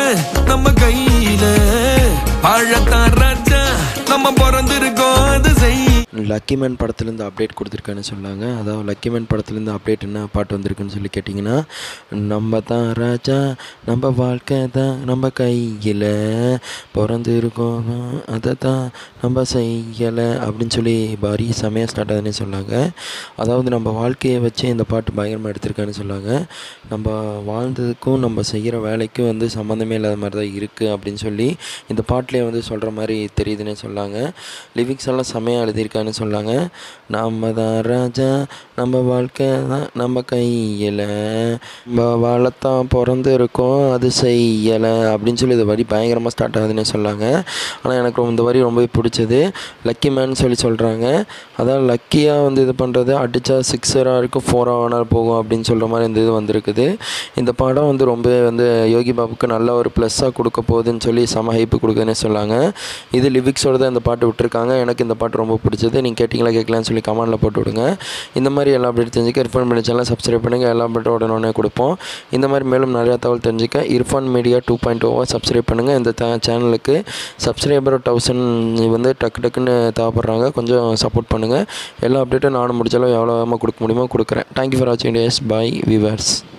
நம்ம கையில வாழத்தான் ராஜா நம்ம பிறந்திருக்கோம் அது செய் லக்கி மேன் படத்துலேருந்து அப்டேட் கொடுத்துருக்கான்னு சொன்னாங்க அதாவது லக்கி மேன் படத்துலேருந்து அப்டேட் என்ன பாட்டு வந்திருக்குன்னு சொல்லி கேட்டிங்கன்னா நம்ம தான் ராஜா நம்ம வாழ்க்கை தான் நம்ம கையில் பிறந்திருக்கோம் அதை தான் நம்ம செய்யலை அப்படின்னு சொல்லி பாரி செமையாக ஸ்டார்ட் ஆகுதுன்னு சொன்னாங்க அதாவது நம்ம வாழ்க்கையை வச்சு இந்த பாட்டு பயங்கரமாக எடுத்திருக்கான்னு சொன்னாங்க நம்ம வாழ்ந்ததுக்கும் நம்ம செய்கிற வேலைக்கும் வந்து சம்மந்தமே இல்லாத மாதிரி தான் இருக்குது அப்படின்னு சொல்லி இந்த பாட்டிலே வந்து சொல்கிற மாதிரி தெரியுதுன்னு சொன்னாங்க லிரிக்ஸ் எல்லாம் செமையாக எழுதியிருக்கான்னு சொன்னாங்க நம்ம தான் ராஜா நம்ம வாழ்க்கை தான் நம்ம கையில் நம்ம வாழத்தான் பிறந்து இருக்கோம் அது செய்யலை அப்படின்னு சொல்லி இந்த வரி பயங்கரமாக ஸ்டார்ட் ஆகுதுன்னு சொன்னாங்க ஆனால் எனக்கு ரொம்ப- இந்த வரி ரொம்ப பிடிச்சது லக்கி மேன் சொல்லி சொல்கிறாங்க அதான் லக்கியாக வந்து இது பண்ணுறது அடித்தா சிக்ஸராக இருக்கும் ஃபோராக வேணாலும் போகும் அப்படின்னு சொல்கிற மாதிரி இந்த இது வந்திருக்குது இந்த படம் வந்து ரொம்ப வந்து யோகி பாபுக்கு நல்ல ஒரு ப்ளஸ்ஸாக கொடுக்க போகுதுன்னு சொல்லி செம ஹைப்பு கொடுக்குதுன்னு சொன்னாங்க இது லிரிக்ஸோட தான் இந்த பாட்டு விட்டுருக்காங்க எனக்கு இந்த பாட்டு ரொம்ப பிடிச்சது நீங்கள் கேட்டிங்களா கேட்கலான்னு சொல்லி கமெண்டில் போட்டு விடுங்க இந்த மாதிரி எல்லா அப்டேட் தெரிஞ்சுக்க இர்ஃபான் மீடியா சேனல் சப்ஸ்கிரைப் பண்ணுங்கள் எல்லா அப்டேட் உடனே கொடுப்போம் இந்த மாதிரி மேலும் நிறையா தகவல் தெரிஞ்சுக்க இர்ஃபான் மீடியா டூ பாயிண்ட் ஓவை சப்ஸ்கிரைப் பண்ணுங்கள் இந்த சேனலுக்கு சப்ஸ்கிரைபர் தௌசண்ட் வந்து டக்கு டக்குன்னு தேவைப்படுறாங்க கொஞ்சம் சப்போர்ட் பண்ணுங்கள் எல்லா அப்டேட்டும் நானும் முடிச்சாலும் எவ்வளோ வேகமாக கொடுக்க முடியுமோ கொடுக்குறேன் தேங்க்யூ ஃபார் வாட்சிங் டேஸ் பை விவர்ஸ்